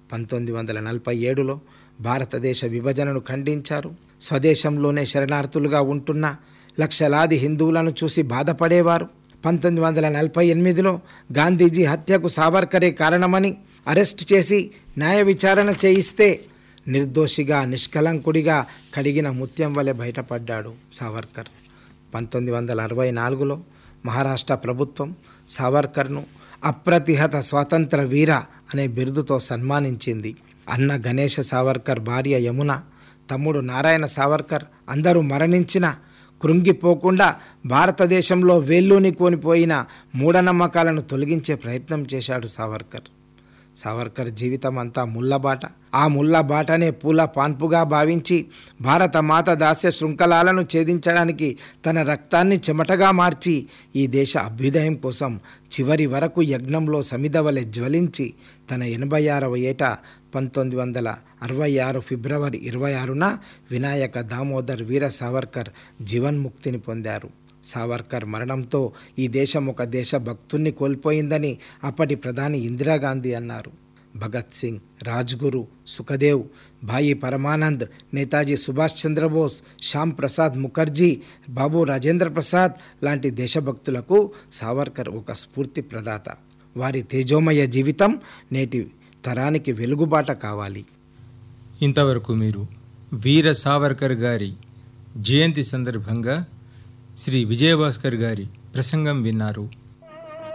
పంతొమ్మిది వందల నలభై ఏడులో భారతదేశ విభజనను ఖండించారు స్వదేశంలోనే శరణార్థులుగా ఉంటున్న లక్షలాది హిందువులను చూసి బాధపడేవారు పంతొమ్మిది వందల నలభై ఎనిమిదిలో గాంధీజీ హత్యకు సావర్కరే కారణమని అరెస్ట్ చేసి న్యాయ విచారణ చేయిస్తే నిర్దోషిగా నిష్కలంకుడిగా కడిగిన ముత్యం వలె బయటపడ్డాడు సావర్కర్ పంతొమ్మిది వందల అరవై నాలుగులో మహారాష్ట్ర ప్రభుత్వం సావర్కర్ను అప్రతిహత స్వాతంత్ర వీర అనే బిరుదుతో సన్మానించింది అన్న గణేష సావర్కర్ భార్య యమున తమ్ముడు నారాయణ సావర్కర్ అందరూ మరణించిన కృంగిపోకుండా భారతదేశంలో వేళ్ళూని కోనిపోయిన మూఢనమ్మకాలను తొలగించే ప్రయత్నం చేశాడు సావర్కర్ సావర్కర్ జీవితం అంతా ముళ్ళబాట ఆ ముళ్ళబాటనే పూల పాన్పుగా భావించి భారత మాత దాస్య శృంఖలాలను ఛేదించడానికి తన రక్తాన్ని చెమటగా మార్చి ఈ దేశ అభ్యుదయం కోసం చివరి వరకు యజ్ఞంలో సమిధవలె జ్వలించి తన ఎనభై ఆరవ ఏట పంతొమ్మిది వందల అరవై ఆరు ఫిబ్రవరి ఇరవై ఆరున వినాయక దామోదర్ వీర సావర్కర్ జీవన్ముక్తిని పొందారు సావర్కర్ మరణంతో ఈ దేశం ఒక దేశ భక్తుణ్ణి కోల్పోయిందని అప్పటి ప్రధాని ఇందిరాగాంధీ అన్నారు భగత్ సింగ్ రాజ్గురు సుఖదేవ్ భాయి పరమానంద్ నేతాజీ సుభాష్ చంద్రబోస్ శ్యామ్ ప్రసాద్ ముఖర్జీ బాబు రాజేంద్ర ప్రసాద్ లాంటి దేశభక్తులకు సావర్కర్ ఒక స్ఫూర్తి ప్రదాత వారి తేజోమయ జీవితం నేటి తరానికి వెలుగుబాట కావాలి ఇంతవరకు మీరు వీర సావర్కర్ గారి జయంతి సందర్భంగా శ్రీ విజయభాస్కర్ గారి ప్రసంగం విన్నారు